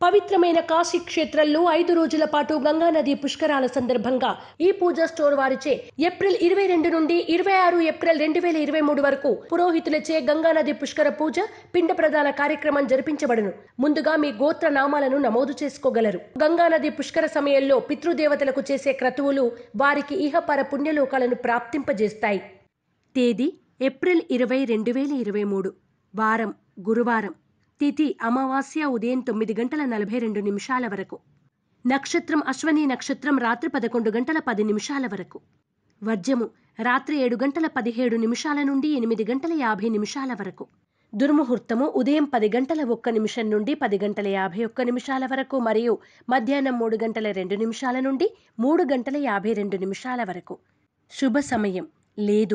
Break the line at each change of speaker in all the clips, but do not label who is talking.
పవిత్రమైన కాశీ క్షేత్రంలో ఐదు రోజుల పాటు గంగానది పుష్కరాల సందర్భంగా ఈ పూజ స్టోర్ వారిచే ఏప్రిల్ ఇరవై రెండు నుండి ఇరవై ఆరు ఏప్రిల్ రెండు వేల ఇరవై మూడు వరకు పురోహితులచే గంగానది పుష్కర పూజ పిండ ప్రదాన కార్యక్రమం జరిపించబడును ముందుగా మీ గోత్ర నామాలను నమోదు చేసుకోగలరు గంగానది పుష్కర సమయంలో పితృదేవతలకు చేసే క్రతువులు వారికి ఇహపర పుణ్యలోకాలను ప్రాప్తింపజేస్తాయి తేదీ ఏప్రిల్ ఇరవై రెండు వేల ఇరవై మూడు వారం గురువారం తిథి అమావాస్య ఉదయం తొమ్మిది గంటల నలభై రెండు నిమిషాల వరకు నక్షత్రం అశ్వని నక్షత్రం రాత్రి పదకొండు గంటల పది నిమిషాల వరకు వర్జము రాత్రి ఏడు గంటల పదిహేడు నిమిషాల నుండి ఎనిమిది గంటల యాభై నిమిషాల వరకు దుర్ముహూర్తము ఉదయం పది గంటల ఒక్క నిమిషం నుండి పది గంటల యాభై ఒక్క నిమిషాల వరకు మరియు మధ్యాహ్నం మూడు గంటల రెండు నిమిషాల నుండి మూడు గంటల యాభై రెండు నిమిషాల వరకు శుభ సమయం లేదు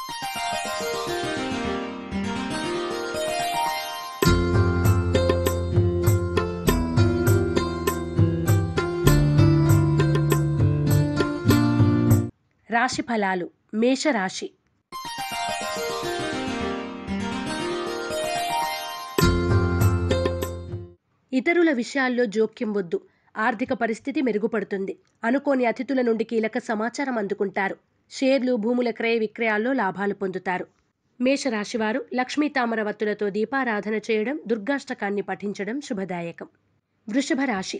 రాశి ఫలాలు మేషరాశి ఇతరుల విషయాల్లో జోక్యం వద్దు ఆర్థిక పరిస్థితి మెరుగుపడుతుంది అనుకోని అతిథుల నుండి కీలక సమాచారం అందుకుంటారు షేర్లు భూముల క్రయ విక్రయాల్లో లాభాలు పొందుతారు మేషరాశివారు లక్ష్మీ తామరవత్తులతో దీపారాధన చేయడం దుర్గాష్టకాన్ని పఠించడం శుభదాయకం వృషభ రాశి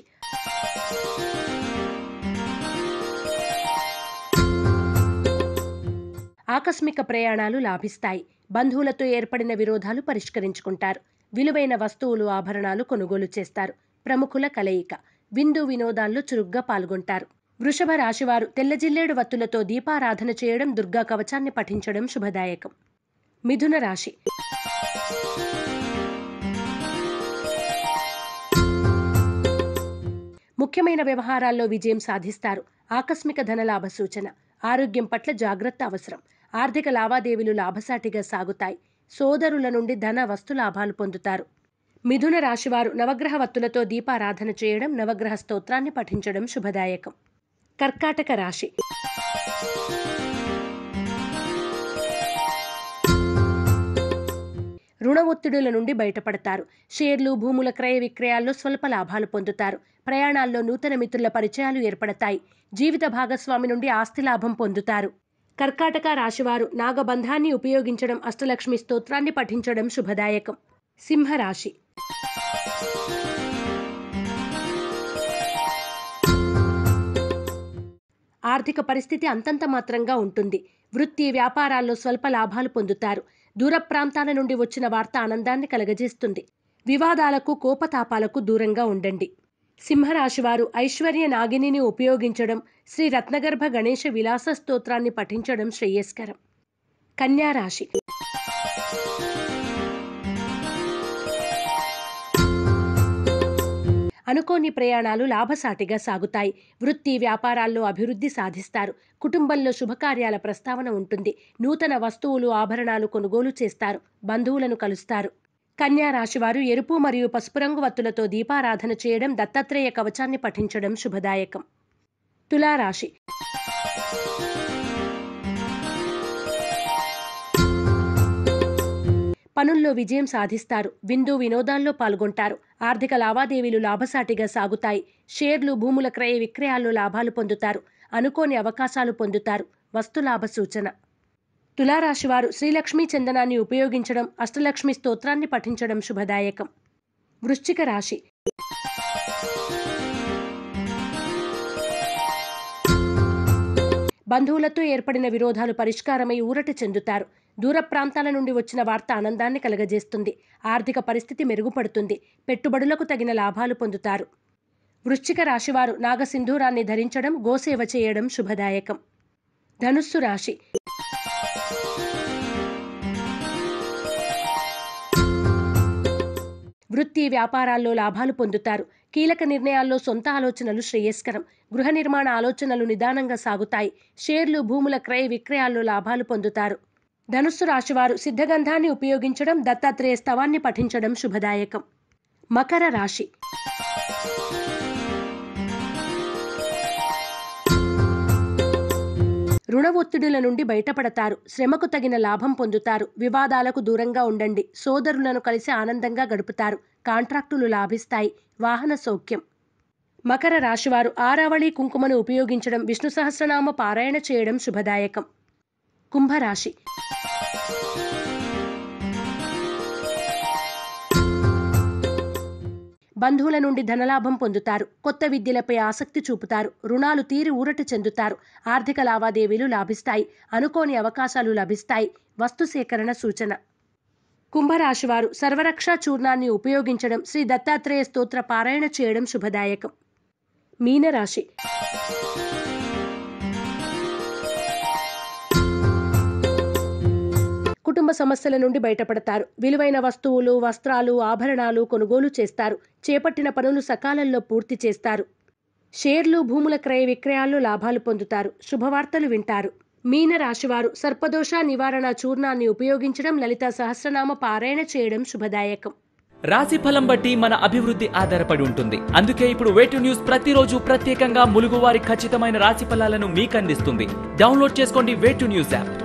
ఆకస్మిక ప్రయాణాలు లాభిస్తాయి బంధువులతో ఏర్పడిన విరోధాలు పరిష్కరించుకుంటారు విలువైన వస్తువులు ఆభరణాలు కొనుగోలు చేస్తారు ప్రముఖుల కలయిక విందు వినోదాల్లో చురుగ్గా పాల్గొంటారు వృషభ రాశివారు తెల్లజిల్లేడు వత్తులతో దీపారాధన చేయడం దుర్గా కవచాన్ని పఠించడం శుభదాయకం మిథున రాశి ముఖ్యమైన వ్యవహారాల్లో విజయం సాధిస్తారు ఆకస్మిక ధనలాభ సూచన ఆరోగ్యం పట్ల జాగ్రత్త అవసరం ఆర్థిక లావాదేవీలు లాభసాటిగా సాగుతాయి సోదరుల నుండి ధన వస్తు లాభాలు పొందుతారు మిథున రాశివారు నవగ్రహ వత్తులతో దీపారాధన చేయడం నవగ్రహ స్తోత్రాన్ని పఠించడం శుభదాయకం కర్కాటక రాశి రుణ ఒత్తిడుల నుండి బయటపడతారు షేర్లు భూముల క్రయ విక్రయాల్లో స్వల్ప లాభాలు పొందుతారు ప్రయాణాల్లో నూతన మిత్రుల పరిచయాలు ఏర్పడతాయి జీవిత భాగస్వామి నుండి ఆస్తి లాభం పొందుతారు కర్కాటక రాశివారు నాగబంధాన్ని ఉపయోగించడం అష్టలక్ష్మి స్తోత్రాన్ని పఠించడం శుభదాయకం సింహరాశి ఆర్థిక పరిస్థితి అంతంత మాత్రంగా ఉంటుంది వృత్తి వ్యాపారాల్లో స్వల్ప లాభాలు పొందుతారు దూర ప్రాంతాల నుండి వచ్చిన వార్త ఆనందాన్ని కలగజేస్తుంది వివాదాలకు కోపతాపాలకు దూరంగా ఉండండి సింహరాశివారు ఐశ్వర్య నాగిని ఉపయోగించడం శ్రీ రత్నగర్భ గణేష విలాస స్తోత్రాన్ని పఠించడం శ్రేయస్కరం కన్యారాశి అనుకోని ప్రయాణాలు లాభసాటిగా సాగుతాయి వృత్తి వ్యాపారాల్లో అభివృద్ధి సాధిస్తారు కుటుంబంలో శుభకార్యాల ప్రస్తావన ఉంటుంది నూతన వస్తువులు ఆభరణాలు కొనుగోలు చేస్తారు బంధువులను కలుస్తారు కన్యా రాశివారు ఎరుపు మరియు పసుపు రంగు వత్తులతో దీపారాధన చేయడం దత్తాత్రేయ కవచాన్ని పఠించడం శుభదాయకం తులారాశి పనుల్లో విజయం సాధిస్తారు విందు వినోదాల్లో పాల్గొంటారు ఆర్థిక లావాదేవీలు లాభసాటిగా సాగుతాయి షేర్లు భూముల క్రయ విక్రయాల్లో లాభాలు పొందుతారు అనుకోని అవకాశాలు పొందుతారు వస్తులాభ సూచన తులారాశివారు శ్రీలక్ష్మీ చందనాన్ని ఉపయోగించడం అష్టలక్ష్మి స్తోత్రాన్ని పఠించడం శుభదాయకం వృశ్చిక రాశి బంధువులతో ఏర్పడిన విరోధాలు పరిష్కారమై ఊరట చెందుతారు దూర ప్రాంతాల నుండి వచ్చిన వార్త ఆనందాన్ని కలగజేస్తుంది ఆర్థిక పరిస్థితి మెరుగుపడుతుంది పెట్టుబడులకు తగిన లాభాలు పొందుతారు వృశ్చిక రాశివారు నాగసింధూరాన్ని ధరించడం గోసేవ చేయడం శుభదాయకం ధనుస్సు రాశి వృత్తి వ్యాపారాల్లో లాభాలు పొందుతారు కీలక నిర్ణయాల్లో సొంత ఆలోచనలు శ్రేయస్కరం గృహ నిర్మాణ ఆలోచనలు నిదానంగా సాగుతాయి షేర్లు భూముల క్రయ విక్రయాల్లో లాభాలు పొందుతారు ధనుస్సు రాశివారు సిద్ధగంధాన్ని ఉపయోగించడం దత్తాత్రేయ స్తవాన్ని పఠించడం శుభదాయకం మకర రాశి రుణ ఒత్తిడుల నుండి బయటపడతారు శ్రమకు తగిన లాభం పొందుతారు వివాదాలకు దూరంగా ఉండండి సోదరులను కలిసి ఆనందంగా గడుపుతారు కాంట్రాక్టులు లాభిస్తాయి వాహన సౌఖ్యం మకర రాశివారు ఆరావళి కుంకుమను ఉపయోగించడం విష్ణు సహస్రనామ పారాయణ చేయడం శుభదాయకం కుంభరాశి బంధువుల నుండి ధనలాభం పొందుతారు కొత్త విద్యలపై ఆసక్తి చూపుతారు రుణాలు తీరి ఊరట చెందుతారు ఆర్థిక లావాదేవీలు లాభిస్తాయి అనుకోని అవకాశాలు లభిస్తాయి వస్తు సేకరణ సూచన కుంభరాశివారు సర్వరక్ష చూర్ణాన్ని ఉపయోగించడం శ్రీ దత్తాత్రేయ స్తోత్ర పారాయణ చేయడం శుభదాయకం మీనరాశి కుటుంబ సమస్యల నుండి బయటపడతారు విలువైన వస్తువులు వస్త్రాలు ఆభరణాలు కొనుగోలు చేస్తారు చేపట్టిన పనులు సకాలంలో పూర్తి చేస్తారు షేర్లు భూముల క్రయ విక్రయాల్లో లాభాలు పొందుతారు శుభవార్తలు వింటారు మీన రాశివారు సర్పదోష నివారణ చూర్ణాన్ని ఉపయోగించడం లలిత సహస్రనామ పారాయణ చేయడం శుభదాయకం
రాశి ఫలం బట్టి మన అభివృద్ధి ఆధారపడి ఉంటుంది అందుకే ఇప్పుడు వేటు న్యూస్ ప్రతిరోజు ప్రత్యేకంగా ములుగువారి ఖచ్చితమైన రాశి ఫలాలను మీకు అందిస్తుంది డౌన్లోడ్ చేసుకోండి వేటు న్యూస్ యాప్